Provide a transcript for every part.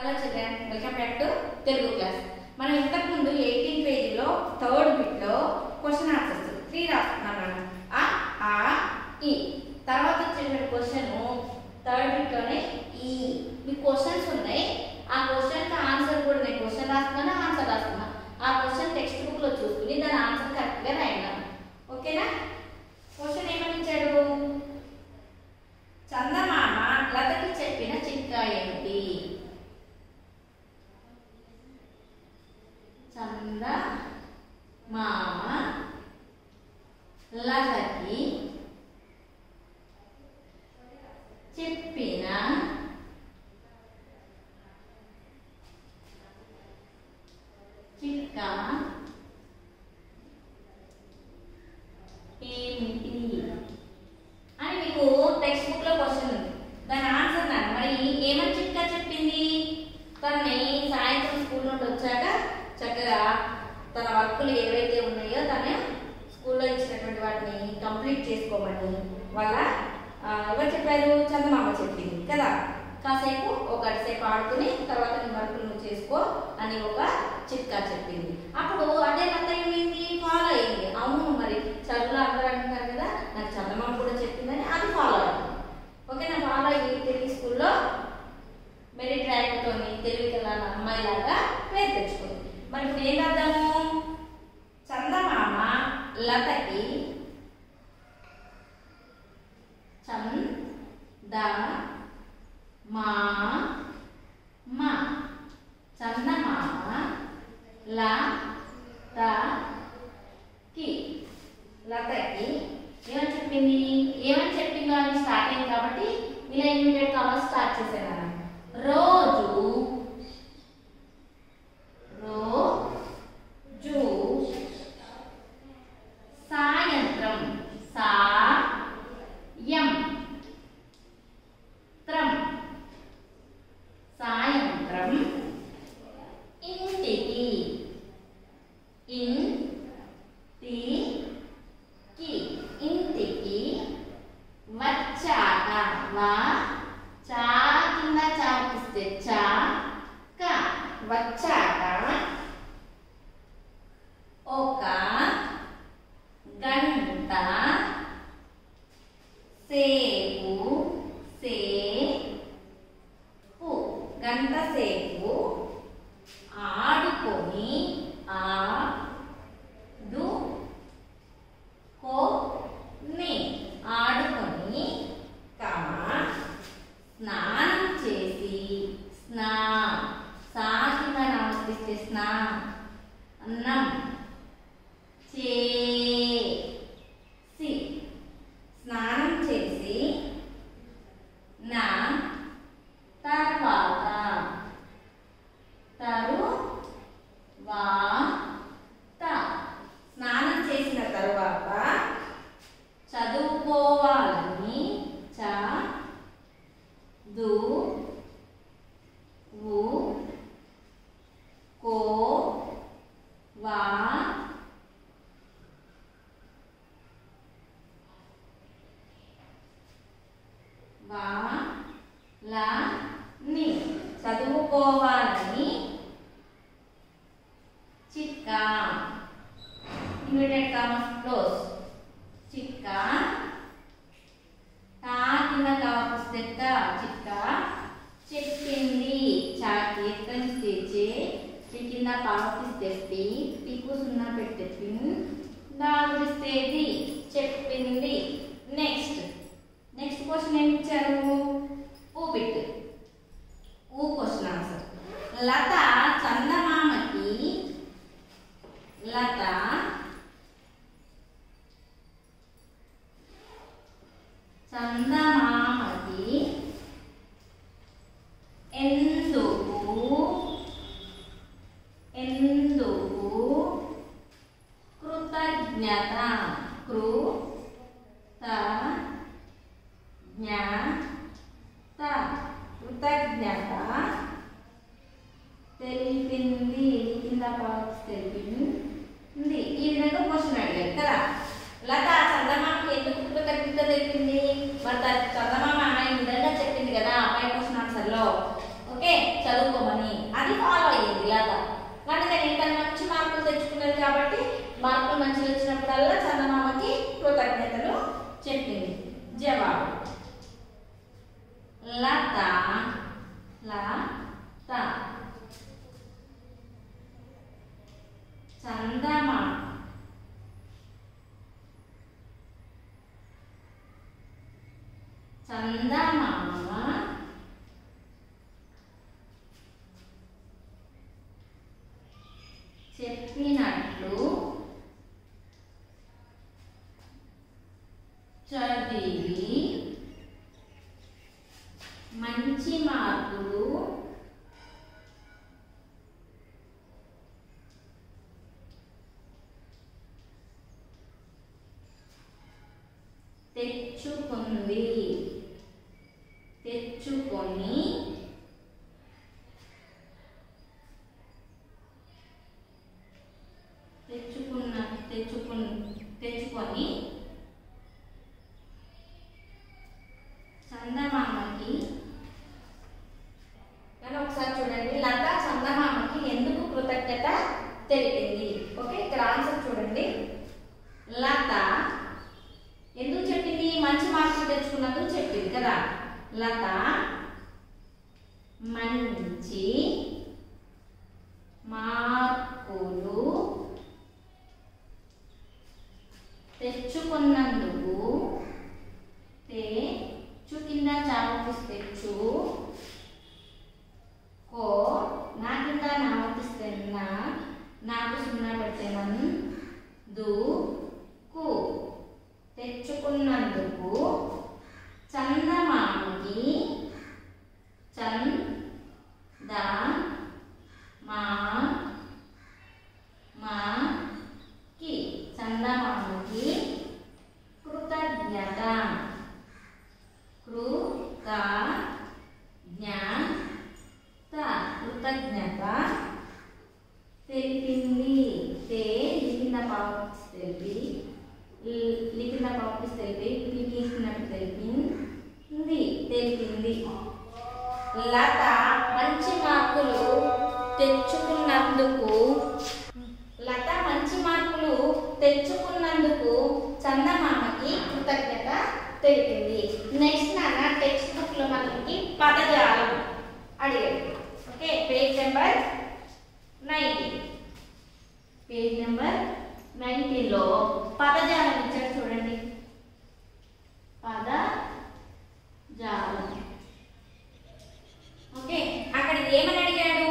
hello children welcome back to Telugu class మనం ఇంతకు ముందు ఎయిటీన్ పేజీలో థర్డ్ బిట్లో క్వశ్చన్ ఆన్సర్స్ త్రీ రాసుకున్నాను ఆ ఆ ఈ తర్వాత వచ్చిన క్వశ్చన్ థర్డ్ బిట్లోనే ఈ మీ క్వశ్చన్స్ ఉన్నాయి ఆ క్వశ్చన్కి ఆన్సర్ కూడా నేను క్వశ్చన్ రాసుకున్నా ఆన్సర్ రాసుకున్నా ఆ క్వశ్చన్ టెక్స్ట్ బుక్లో చూసుకుని దాని ఆన్సర్ కరెక్ట్గా రాయడం ఓకేనా క్వశ్చన్ ఏమని ఇచ్చాడు చందమామ లతకి చెప్పిన చిట్కా ఏమిటి చంద మామ లతకి చెప్పిన చిట్కా ఏమిటి అని మీకు టెక్స్ట్ బుక్ లో క్వశ్చన్ ఉంది దాని ఆన్సర్ నాకు మరి ఏమని చిట్కా చెప్పింది తనని సాయంత్రం స్కూల్ నుండి వచ్చాక చక్కగా తన వర్కులు ఏవైతే ఉన్నాయో తను స్కూల్లో ఇచ్చినటువంటి వాటిని కంప్లీట్ చేసుకోమని వాళ్ళ ఆ, ఎవరు చెప్పారు చందమామ చెప్పింది కదా కాసేపు ఒక గంటసేపు ఆడుకుని తర్వాత నీ వర్కులు నువ్వు చేసుకో అని ఒక చిట్కా చెప్పింది అప్పుడు అదే లత ఏమైంది ఫాలో అయింది అవును మరి చదువులో అందరూ అంటున్నారు కదా నాకు చందమామ కూడా చెప్పిందని అది ఫాలో అయింది ఓకేనా ఫాలో అయ్యి తెలుగు స్కూల్లో మెరిట్ ర్యాంక్తో తెలుగు వెళ్ళాలి అమ్మాయిలాగా పేరు తెచ్చుకుంది మరి ఇప్పుడు ఏం రాద్దాము చందమామ లతకి చంద మా మా చందమామ ల త కి లతకి ఏమని చెప్పింది ఏమని చెప్పిందో అని స్టార్ట్ అయింది కాబట్టి ఇలా ఇమీడియట్ కావాలి స్టార్ట్ చేశాను రోజు రోజు సాయంత్రం సా యం త్రం సాయంత్రం ఇంటికి ఇన్ టి కి ఇంటికి వచ్చాక వా చా కింద చాపిస్తే చా క వచ్చాక ఒక గంట సేపు సేపు గంట సేపు ఆడుకొని ఆడు కొని ఆడుకొని కమా స్నానం చేసి స్నా సాకిన నమస్కరిస్తే స్నా అన్నం చేసి స్నానం చేసి నా తర్వాత తరువాత స్నానం చేసిన తరువాత చదువుకోవాలని చ దు వు కో వా వా లా ని చదువుకోవాలని చిట్కా ఇన్వర్టెడ్ కామర్స్ క్లోజ్ చిట్కా తా కింద కావస్తే చిట్కా చెప్పింది చాకి ఎక్కడి నుంచి తెచ్చే పి కింద పావతిస్తే పి పికు సున్నా పెట్టే పిన్ దాగురిస్తేది చెప్పింది నెక్స్ట్ నెక్స్ట్ క్వశ్చన్ ఏమి ఇచ్చారు ఊ బిట్ ఊ క్వశ్చన్ ఆన్సర్ లత చందమామకి లత చందమామకి ఎందుకు ఎందుకు కృతజ్ఞత కృత జ్ఞత కృతజ్ఞత అది ఫాలో అయ్యేది ఇలాగా అందుకని తను మంచి మార్కులు తెచ్చుకున్నది కాబట్టి మార్కులు మంచిగా వచ్చినప్పుడల్లా చందమామకి కృతజ్ఞతలు చెప్పింది జవాబు లత లత చందమామ చందమామ చెప్పినట్లు చదివి మంచి మార్కులు తెచ్చుకుంది తెచ్చుకొని తెచ్చుకున్న తెచ్చుకుని తెచ్చుకొని చందమామకి కానీ ఒకసారి చూడండి లత చందమామకి ఎందుకు కృతజ్ఞత తెలిపింది ఓకే ఇక్కడ ఆన్సర్ చూడండి లత ఎందుకు చెప్పింది మంచి మార్కులు తెచ్చుకున్నందుకు చెప్పింది కదా లత మంచి మార్కులు తెచ్చుకున్నందుకు తెచ్చు కింద చావపిస్ తెచ్చు కో నా కింద నావపిస్తే నా నాకు సున్నా పెడితే మన్ దు కు తెచ్చుకున్నందుకు చందమామకి చంద మా మా కి చందమామకి కృతజ్ఞత కృత జ్ఞత కృతజ్ఞత తెలిపింది తే లిఖిన పాపస్ తెలిపి లి- లిఖిన పాపస్ తెలిపి లిఖించినట్టు తెలిపింది తెలిపింది లత మంచి మార్కులు తెచ్చుకున్నందుకు లత మంచి మార్కులు తెచ్చుకున్నందుకు చందమామకి కృతజ్ఞత తెలిపింది నెక్స్ట్ నాన్న టెక్స్ట్ బుక్ లో మనకి పదజాలం అడిగాడు okay page number nineteen page number nineteen లో పదజాలం ఇచ్చాడు చూడండి పదజాలం ఓకే అక్కడ ఏమని అడిగాడు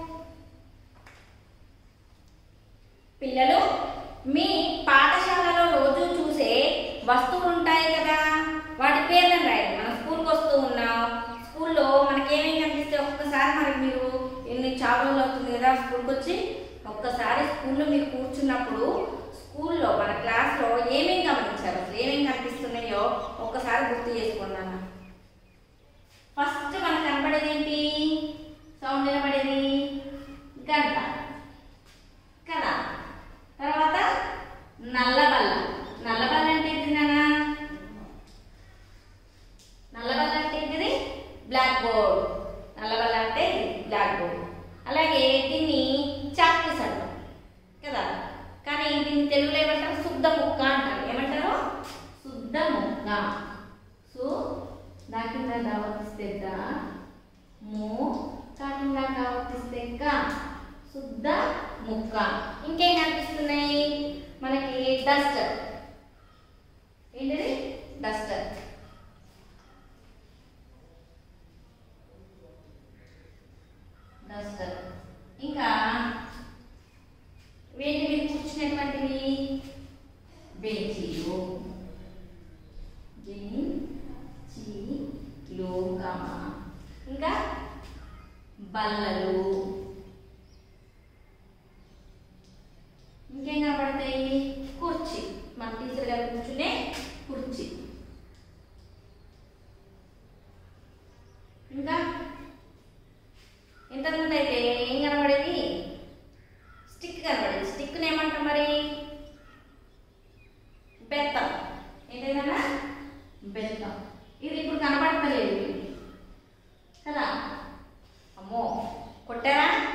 పిల్లలు మీ పాఠశాలలో రోజు చూసే వస్తువులు ఉంటాయి కదా వాటి పేర్లను రాయండి మనం స్కూల్కి వస్తూ ఉన్నాం స్కూల్లో మనకి ఏమేమి కనిపిస్తాయి ఒక్కసారి మనకి మీరు ఎన్ని చాలా రోజులు అవుతుంది కదా స్కూల్కి వచ్చి ఒక్కసారి స్కూల్లో మీరు కూర్చున్నప్పుడు స్కూల్లో మన క్లాస్లో ఏమేమి గమనించారు అసలు ఏమేమి కనిపిస్తున్నాయో ఒక్కసారి గుర్తు చేసుకున్నాను ఫస్ట్ మనకు కనపడేది ఏంటి సౌండ్ వినపడేది గంట కదా తర్వాత నల్లబల్ల నల్లబల్ల అంటే ఏంటి నాన్న నల్లబల్ల అంటే ఏంటిది బ్లాక్ బోర్డ్ నల్లబల్ల అంటే బ్లాక్ బోర్డ్ అలాగే దీన్ని చాక్ పీస్ అంటాం కదా కానీ దీన్ని తెలుగులో ఏమంటారు శుద్ధ ముక్క అంటారు ఏమంటారు శుద్ధ ముక్క సో దా కింద దావర్తిస్తే దా మూ కా కింద కావర్తిస్తే కా శుద్ధ ముక్క ఇంకేం కనిపిస్తున్నాయి మనకి డస్టర్ ఏంటిది డస్టర్ డస్టర్ ఇంకా వేటి మీద కూర్చున్నటువంటివి బెంచీలు బెంచీలు కమ ఇంకా బల్లలు ఇంకేం కనబడతాయి కుర్చీ మన టీచర్ గారు కూర్చునే కుర్చీ ఇంకా ఇంతకుముందు అయితే ఏం కనబడేది స్టిక్ కనబడేది స్టిక్ని ఏమంటాం మరి బెత్తం ఏంటేదన్నా బెత్తం ఇది ఇప్పుడు కనబడతలేదు కదా అమ్మో కొట్టారా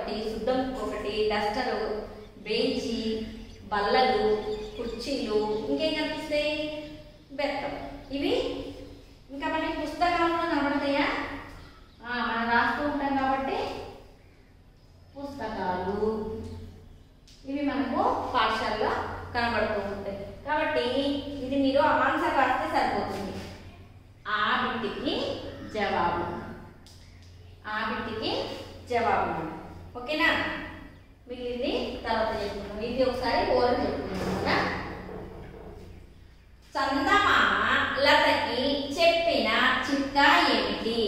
ఒకటి శుద్ధం ఒకటి డస్టరు బెంచి బల్లలు కుర్చీలు ఇంకేం కనిపిస్తాయి బెత్తం ఇవి ఇంకా మనకి పుస్తకాలు కనబడతాయా ఆ, మనం రాస్తూ ఉంటాం కాబట్టి పుస్తకాలు ఇవి మనకు పాఠశాలలో కనబడుతూ ఉంటాయి కాబట్టి ఇది మీరు ఆన్సర్ రాస్తే సరిపోతుంది ఆ బిట్టికి జవాబు ఆ బిట్టికి జవాబు ఓకేనా మిగిలింది తర్వాత చెప్పుకున్నాం ఇది ఒకసారి ఓవర్ చెప్పుకున్నాం కదా చందమామ లతకి చెప్పిన చిట్కా ఏమిటి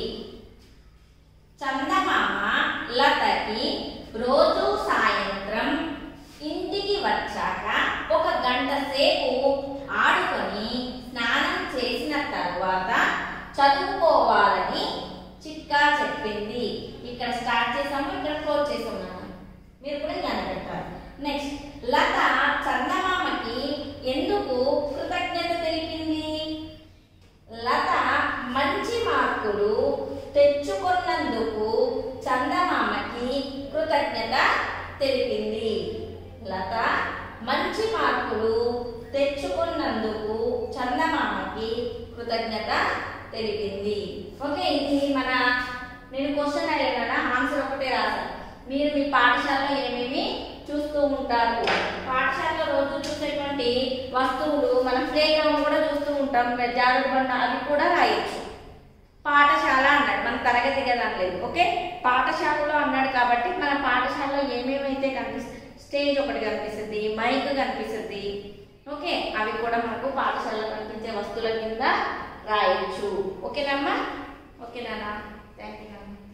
చందమామ లతకి రోజు సాయంత్రం ఇంటికి వచ్చాక ఒక గంట సేపు ఆడుకొని స్నానం చేసిన తర్వాత చదువుకోవాలని చిట్కా చెప్పింది ఇక్కడ స్టార్ట్ చేసాము ఇక్కడ క్లోజ్ చేసాము మీరు కూడా జ్ఞానం పెట్టాలి నెక్స్ట్ లత చందమామకి ఎందుకు కృతజ్ఞత తెలిపింది లత మంచి మార్కులు తెచ్చుకున్నందుకు చందమామకి కృతజ్ఞత తెలిపింది లత మంచి మార్కులు తెచ్చుకున్నందుకు చందమామకి కృతజ్ఞత తెలిపింది ఓకే ఇది మన నేను క్వశ్చన్ అడిగాను ఆన్సర్ ఒకటే రాశాను మీరు మీ పాఠశాలలో ఏమేమి చూస్తూ ఉంటారు పాఠశాలలో రోజు చూసేటువంటి వస్తువులు మనం ప్లే గ్రౌండ్ కూడా చూస్తూ ఉంటాం జారుడు బండ అవి కూడా రాయొచ్చు పాఠశాల అన్నాడు మన తరగతి కదా అనలేదు ఓకే పాఠశాలలో అన్నాడు కాబట్టి మన పాఠశాలలో ఏమేమైతే కనిపిస్తుంది స్టేజ్ ఒకటి కనిపిస్తుంది మైక్ కనిపిస్తుంది ఓకే అవి కూడా మనకు పాఠశాలలో కనిపించే వస్తువుల కింద రాయొచ్చు ఓకేనమ్మా ఓకేనా థ్యాంక్ యూ